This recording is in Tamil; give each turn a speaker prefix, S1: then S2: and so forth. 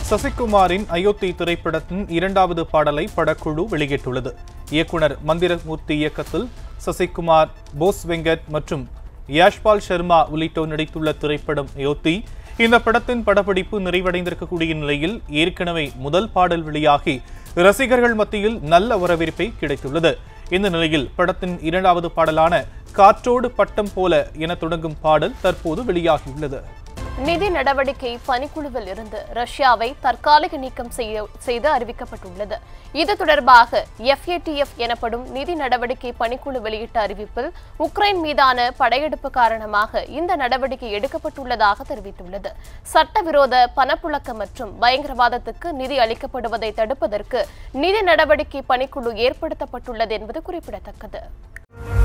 S1: சசிகுமாரின் அயோத்தி திரைப்படத்தின் இரண்டாவது பாடலை படக்குழு வெளியிட்டுள்ளது இயக்குனர் மந்திரமூர்த்தி இயக்கத்தில் சசிகுமார் போஸ் வெங்கட் மற்றும் யாஷ்பால் சர்மா உள்ளிட்டோர் நடித்துள்ள திரைப்படம் அயோத்தி இந்த படத்தின் படப்பிடிப்பு நிறைவடைந்திருக்கக்கூடிய நிலையில் ஏற்கனவே முதல் பாடல் வெளியாகி ரசிகர்கள் மத்தியில் நல்ல வரவேற்பை கிடைத்துள்ளது இந்த நிலையில் படத்தின் இரண்டாவது பாடலான காற்றோடு பட்டம் போல என தொடங்கும் பாடல் தற்போது வெளியாகியுள்ளது
S2: நிதி நடவடிக்கை பணிக்குழுவில் இருந்து ரஷ்யாவை தற்காலிக நீக்கம் செய்ய செய்து அறிவிக்கப்பட்டுள்ளது இது தொடர்பாக எஃப்ஏடிஎஃப் எனப்படும் நிதி நடவடிக்கை பணிக்குழு வெளியிட்ட அறிவிப்பில் உக்ரைன் மீதான படையெடுப்பு காரணமாக இந்த நடவடிக்கை எடுக்கப்பட்டுள்ளதாக தெரிவித்துள்ளது சட்டவிரோத பணப்புழக்கம் மற்றும் பயங்கரவாதத்துக்கு நிதி அளிக்கப்படுவதை தடுப்பதற்கு நிதி நடவடிக்கை பணிக்குழு ஏற்படுத்தப்பட்டுள்ளது என்பது குறிப்பிடத்தக்கது